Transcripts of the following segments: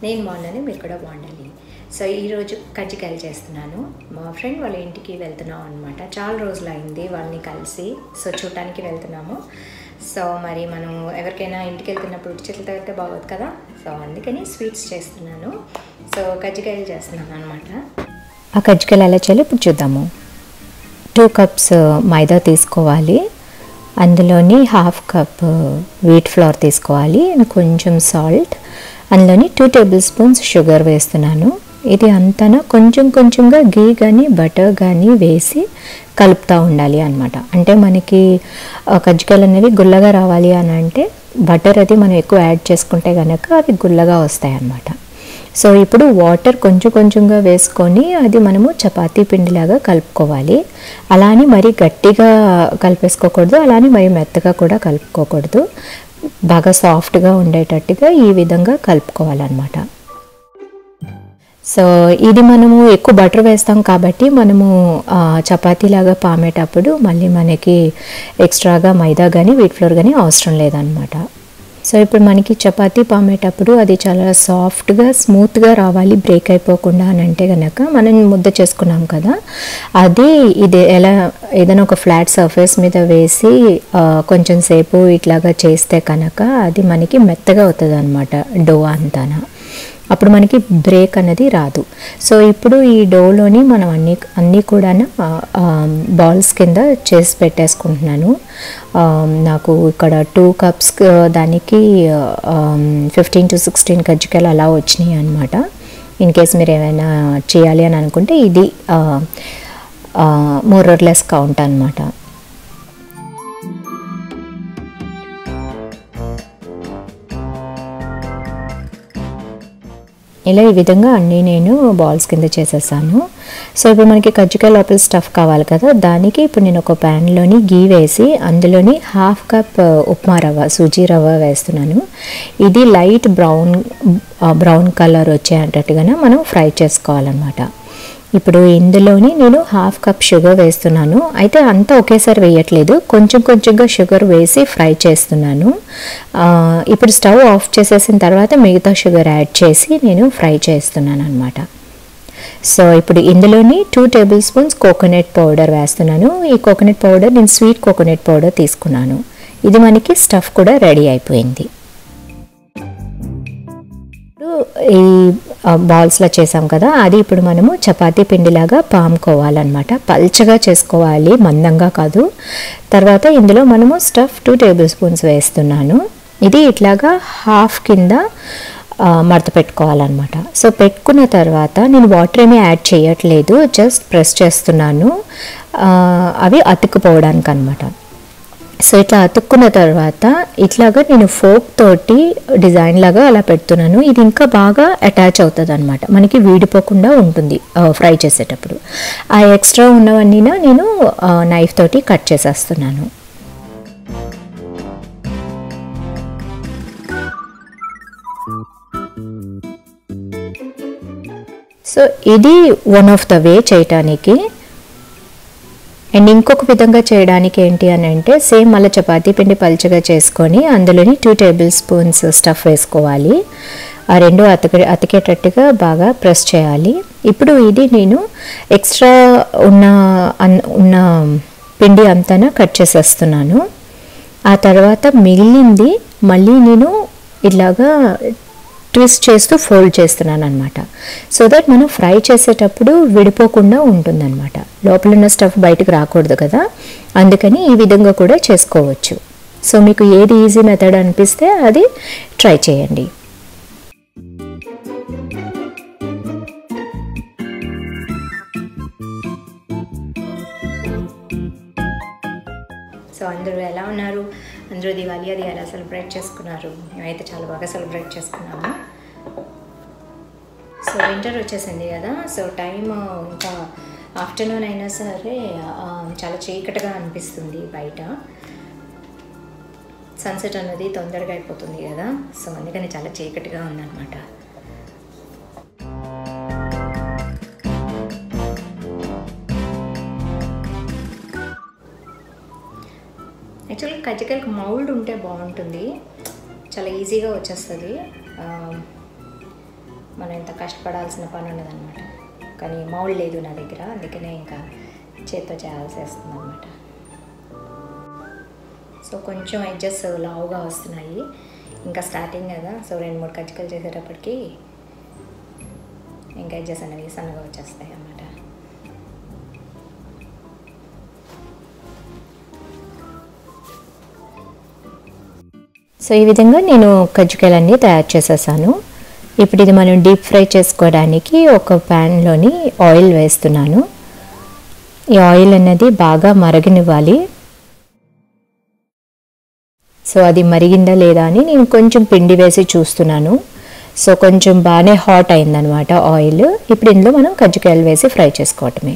నేను బాగున్నాను మీరు కూడా బాగుండాలి సో ఈరోజు కజ్జికాయలు చేస్తున్నాను మా ఫ్రెండ్ వాళ్ళ ఇంటికి వెళ్తున్నాం అనమాట చాలా రోజులు అయింది వాళ్ళని కలిసి సో చూడటానికి వెళ్తున్నాము సో మరి మనం ఎవరికైనా ఇంటికి వెళ్తున్నప్పుడు ఉట్టి చేతులతో వెళ్తే బాగోదు కదా సో అందుకని స్వీట్స్ చేస్తున్నాను సో కజ్జికాయలు చేస్తున్నాను అనమాట ఆ కజ్జికాయలు ఎలా చేయాలో ఇప్పుడు చూద్దాము టూ కప్స్ మైదా తీసుకోవాలి అందులోని హాఫ్ కప్ వీట్ ఫ్లోర్ తీసుకోవాలి and కొంచెం సాల్ట్ అందులోని టూ టేబుల్ స్పూన్స్ షుగర్ వేస్తున్నాను ఇది అంతా కొంచెం కొంచెంగా గీ కానీ బటర్ కానీ వేసి కలుపుతూ ఉండాలి అనమాట అంటే మనకి ఆ, కజ్జికాయలు అనేవి గుల్లగా రావాలి అని అంటే బటర్ అది మనం ఎక్కువ యాడ్ చేసుకుంటే కనుక అవి గుల్లగా వస్తాయి అన్నమాట సో ఇప్పుడు వాటర్ కొంచెం కొంచెంగా వేసుకొని అది మనము చపాతీ పిండిలాగా కలుపుకోవాలి అలానే మరి గట్టిగా కలిపేసుకోకూడదు అలానే మరి మెత్తగా కూడా కలుపుకోకూడదు బాగా సాఫ్ట్గా ఉండేటట్టుగా ఈ విధంగా కలుపుకోవాలన్నమాట సో ఇది మనము ఎక్కువ బటర్ వేస్తాం కాబట్టి మనము ఆ, చపాతీలాగా పామేటప్పుడు మళ్ళీ మనకి ఎక్స్ట్రాగా మైదా కానీ వీట్ ఫ్లోర్ కానీ అవసరం లేదనమాట సో ఇప్పుడు మనకి చపాతీ పామేటప్పుడు అది చాలా సాఫ్ట్గా స్మూత్గా రావాలి బ్రేక్ అయిపోకుండా అని అంటే కనుక మనం ముద్ద చేసుకున్నాం కదా అది ఇది ఎలా ఏదైనా ఒక ఫ్లాట్ సర్ఫేస్ మీద వేసి ఆ, కొంచెం సేపు ఇట్లాగా చేస్తే కనుక అది మనకి మెత్తగా అవుతుంది అనమాట డో అంతానా అప్పుడు మనకి బ్రేక్ అనేది రాదు సో ఇప్పుడు ఈ డోలోని మనం అన్ని అన్నీ కూడా బాల్స్ కింద చేసి పెట్టేసుకుంటున్నాను ఆ, నాకు ఇక్కడ టూ కప్స్ దానికి ఫిఫ్టీన్ టు సిక్స్టీన్ కజ్జికాయలు అలా వచ్చినాయి అనమాట ఇన్ కేస్ మీరు ఏమైనా చేయాలి అని అనుకుంటే ఇది మోరర్లెస్ కౌంట్ అనమాట ఇలా ఈ విధంగా అన్నీ నేను బాల్స్ కింద చేసేసాను సో ఇప్పుడు మనకి కజ్జికాయ లోపల స్టఫ్ కావాలి కదా దానికి ఇప్పుడు నేను ఒక ప్యాన్లోని గీ వేసి అందులోని హాఫ్ కప్ ఉప్మా రవ్వ సూజీ రవ్వ వేస్తున్నాను ఇది లైట్ బ్రౌన్ బ్రౌన్ కలర్ వచ్చేటట్టుగానే మనం ఫ్రై చేసుకోవాలన్నమాట ఇప్పుడు ఇందులోని నేను హాఫ్ కప్ షుగర్ వేస్తున్నాను అయితే అంతా ఒకేసారి వేయట్లేదు కొంచెం కొంచెంగా షుగర్ వేసి ఫ్రై చేస్తున్నాను ఆ, ఇప్పుడు స్టవ్ ఆఫ్ చేసేసిన తర్వాత మిగతా షుగర్ యాడ్ చేసి నేను ఫ్రై చేస్తున్నాను అనమాట సో ఇప్పుడు ఇందులోని two tablespoons coconut powder వేస్తున్నాను ఈ కోకోనట్ పౌడర్ నేను స్వీట్ కోకోనట్ పౌడర్ తీసుకున్నాను ఇది మనకి స్టఫ్ కూడా రెడీ అయిపోయింది ఇప్పుడు ఈ బాల్స్లో చేసాం కదా అది ఇప్పుడు మనము చపాతీ పిండిలాగా పాముకోవాలన్నమాట పల్చగా చేసుకోవాలి మందంగా కాదు తర్వాత ఇందులో మనము స్టఫ్ టూ టేబుల్ స్పూన్స్ వేస్తున్నాను ఇది ఇట్లాగా హాఫ్ కింద ఆ, మడత పెట్టుకోవాలన్నమాట సో పెట్టుకున్న తర్వాత నేను వాటర్ ఏమీ యాడ్ చేయట్లేదు జస్ట్ ప్రెస్ చేస్తున్నాను ఆ, అవి అతుక్కుపోవడానికి అనమాట సో ఇట్లా అతుక్కున్న తర్వాత ఇట్లాగా నేను ఫోక్ తోటి డిజైన్ లాగా అలా పెడుతున్నాను ఇది ఇంకా బాగా అటాచ్ అవుతుంది అనమాట మనకి వీడిపోకుండా ఉంటుంది ఫ్రై చేసేటప్పుడు ఆ ఎక్స్ట్రా ఉన్నవన్నీ నేను నైఫ్ తోటి కట్ చేసేస్తున్నాను సో ఇది వన్ ఆఫ్ ద వే చేయటానికి అండ్ ఇంకొక విధంగా చేయడానికి ఏంటి అని అంటే సేమ్ మళ్ళీ చపాతీ పిండి పల్చగా చేసుకొని అందులోని టూ టేబుల్ స్పూన్స్ స్టఫ్ వేసుకోవాలి ఆ రెండు అతక అతికేటట్టుగా బాగా ప్రెస్ చేయాలి ఇప్పుడు ఇది నేను ఎక్స్ట్రా ఉన్న అన్- ఉన్న పిండి అంతా కట్ చేసేస్తున్నాను ఆ తర్వాత మిగిలింది మళ్ళీ నేను ఇలాగా ట్విస్ట్ చేస్తూ ఫోల్డ్ చేస్తున్నాను అనమాట సో దట్ మనం ఫ్రై చేసేటప్పుడు విడిపోకుండా ఉంటుందన్నమాట లోపల ఉన్న స్టఫ్ బయటకు రాకూడదు కదా అందుకని ఈ విధంగా కూడా చేసుకోవచ్చు సో మీకు ఏది ఈజీ మెథడ్ అనిపిస్తే అది ట్రై చేయండి సో అందరూ ఎలా ఉన్నారు అందరూ దివాళీ అది ఎలా సెలబ్రేట్ చేసుకున్నారు మేమైతే చాలా బాగా సెలబ్రేట్ చేసుకున్నాము సో వింటర్ వచ్చేసింది కదా సో టైం ఇంకా ఆఫ్టర్నూన్ అయినా సరే ఆ, చాలా చీకటిగా అనిపిస్తుంది బయట సన్సెట్ అన్నది తొందరగా అయిపోతుంది కదా సో అందుకని చాలా చీకటిగా ఉందన్నమాట యాక్చువల్గా కజ్జికాయలకు మౌల్డ్ ఉంటే బాగుంటుంది చాలా ఈజీగా వచ్చేస్తుంది ఆ, మనం ఇంత కష్టపడాల్సిన పని ఉండదన్నమాట కానీ మౌల్డ్ లేదు నా దగ్గర అందుకనే ఇంకా చేత్తో చేయాల్సి వస్తుంది అనమాట సో కొంచెం ఎడ్జెస్ లావుగా వస్తున్నాయి ఇంకా స్టార్టింగ్ కదా సో రెండు మూడు కచ్చికలు చేసేటప్పటికి ఇంకా ఎడ్జెస్ అనేవి సన్నగా వచ్చేస్తాయి అన్నమాట సో ఈ విధంగా నేను కజ్జికాయలన్నీ తయారు చేసేసాను ఇప్పుడు ఇది మనం డీప్ ఫ్రై చేసుకోవడానికి ఒక ప్యాన్లోని ఆయిల్ వేస్తున్నాను ఈ ఆయిల్ అనేది బాగా మరగనివ్వాలి సో అది మరిగిందా లేదా అని నేను కొంచెం పిండి వేసి చూస్తున్నాను సో కొంచెం బాగానే హాట్ అయిందనమాట ఆయిల్ ఇప్పుడు ఇందులో మనం కజ్జికాయలు వేసి ఫ్రై చేసుకోవటమే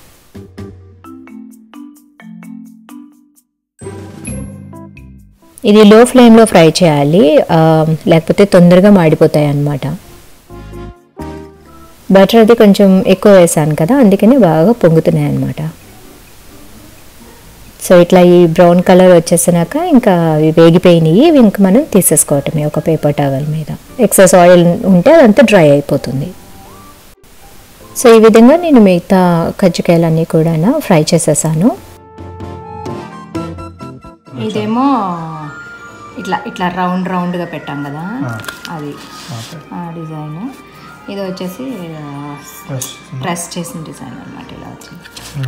ఇది లో ఫ్లేమ్లో ఫ్రై చేయాలి ఆ, లేకపోతే తొందరగా మాడిపోతాయి అన్నమాట బటర్ అది కొంచెం ఎక్కువ వేసాను కదా అందుకని బాగా పొంగుతున్నాయి అన్నమాట సో ఇట్లా ఈ బ్రౌన్ కలర్ వచ్చేసినాక ఇంకా అవి వేగిపోయినాయి ఇవి ఇంకా మనం తీసేసుకోవటమే ఒక పేపర్ టవల్ మీద ఎక్సెస్ ఆయిల్ ఉంటే అదంతా డ్రై అయిపోతుంది సో ఈ విధంగా నేను మిగతా కజ్జికాయలన్నీ కూడా ఫ్రై చేసేసాను ఇదేమో ఇట్లా ఇట్లా రౌండ్ రౌండ్గా పెట్టాం కదా అది ఆ డిజైన్ ఇది వచ్చేసి ప్రెస్ చేసిన డిజైన్ అనమాట ఇలా వచ్చింది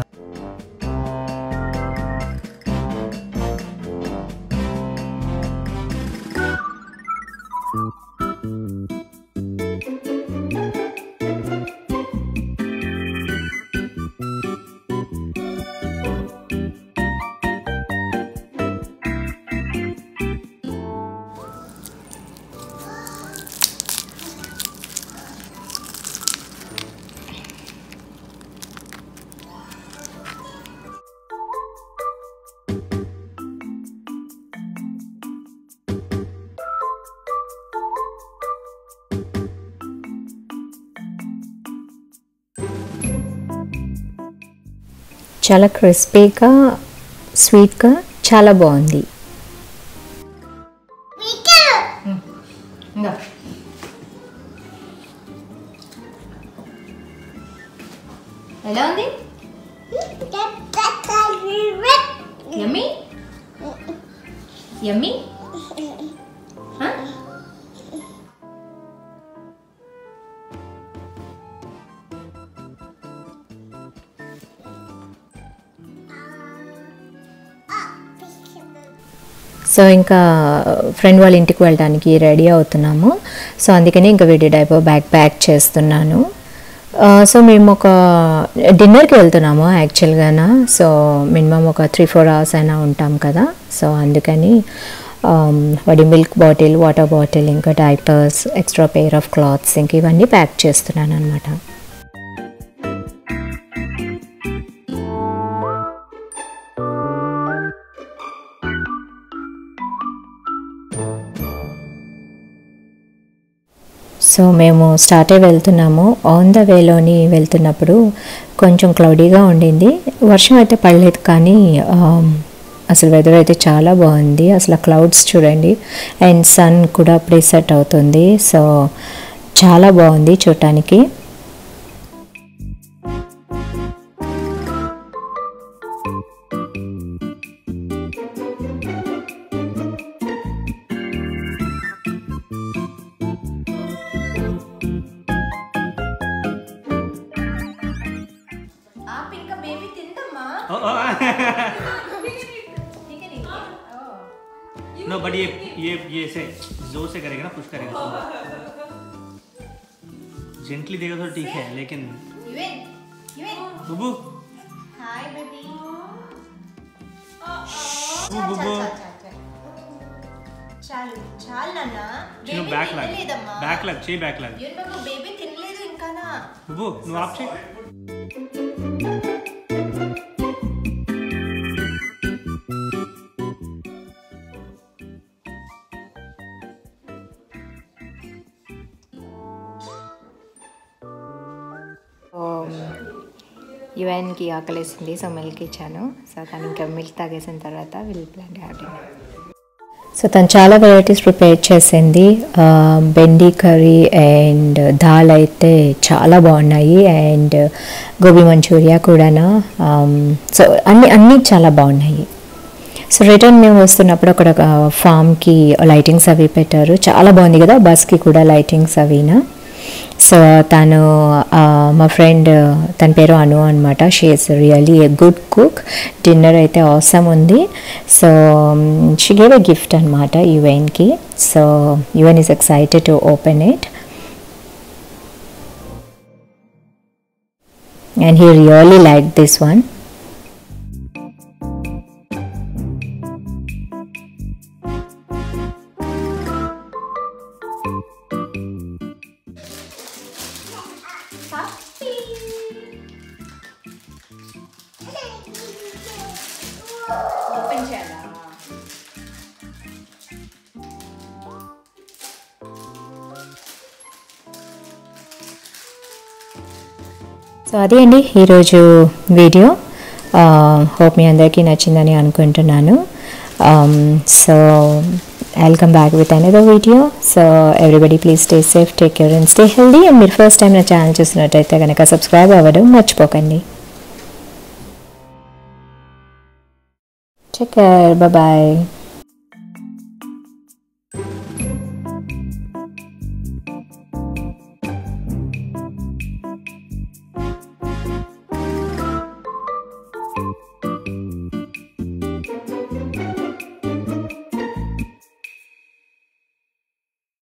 చాలా క్రిస్పీగా స్వీట్గా చాలా బాగుంది ఇంకా ఎలా ఉంది యమ్మీ యమ్మీ సో ఇంకా ఫ్రెండ్ వాళ్ళ ఇంటికి వెళ్ళడానికి రెడీ అవుతున్నాము సో అందుకని ఇంకా వీడి డైపర్ బ్యాగ్ ప్యాక్ చేస్తున్నాను ఆ, సో మేము ఒక డిన్నర్కి వెళ్తున్నాము యాక్చువల్గానా సో మినిమం ఒక త్రీ ఫోర్ అవర్స్ అయినా ఉంటాం కదా సో అందుకని ఆమ్, వాడి మిల్క్ బాటిల్ వాటర్ బాటిల్ ఇంకా diapers extra pair of clothes ఇంక ఇవన్నీ ప్యాక్ చేస్తున్నాను అనమాట సో మేము స్టార్ట్ అయి వెళ్తున్నాము ఆన్ ద వేలోని వెళ్తున్నప్పుడు కొంచెం క్లౌడీగా ఉండింది వర్షం అయితే పడలేదు కానీ ఆమ్, అసలు వెదర్ అయితే చాలా బాగుంది అసలు క్లౌడ్స్ చూడండి అండ్ సన్ కూడా అప్పుడే సెట్ అవుతుంది సో చాలా బాగుంది చూడటానికి आप इनका बेबी तिंदम्मा नो बट ये ये ये ऐसे जोर से करेगा ना पुश करेगा जेंटली देगा तो ठीक है लेकिन even even Bubu hi baby Bubu చాలు చాలు నాన్న నువ్వు బ్యాక్ లాగ్ బ్యాక్ లాగ్ చేయి బ్యాక్ లాగ్ ఏంటో బేబీ తినలేదు ఇంకానా బుబు నువ్వు ఆప్ చేయి యువన్కి ఆకలేసింది సో మిల్క్ ఇచ్చాను సో తను ఇంకా మిల్క్ తాగేసిన తర్వాత will plan have dinner so తను చాలా వెరైటీస్ ప్రిపేర్ చేసింది ఆ, బెండి కర్రీ అండ్ దాల్ అయితే చాలా బాగున్నాయి అండ్ గోబీ మంచూరియా కూడాను సో అన్ని అన్నీ చాలా బాగున్నాయి సో రిటర్న్ మేము వస్తున్నప్పుడు అక్కడ ఒక ఫామ్కి లైటింగ్స్ అవి పెట్టారు చాలా బాగుంది కదా బస్కి కూడా లైటింగ్స్ అవినా సో తను ఆ, మా ఫ్రెండ్ తన పేరు అను అనమాట she is really a good cook dinner అయితే అవసరం ఉంది so she gave a gift అనమాట యువెన్కి so Yuvan is excited to open it and he really like this one open చేయాలా సో అదే అండి ఈరోజు వీడియో హోప్ మీ అందరికీ నచ్చిందని అనుకుంటున్నాను so welcome back with another video so everybody please stay safe take care and stay healthy and మీరు first time నా ఛానల్ చూసినట్టయితే కనుక సబ్స్క్రైబ్ అవ్వడం మర్చిపోకండి టేక్ కేర్ బాయ్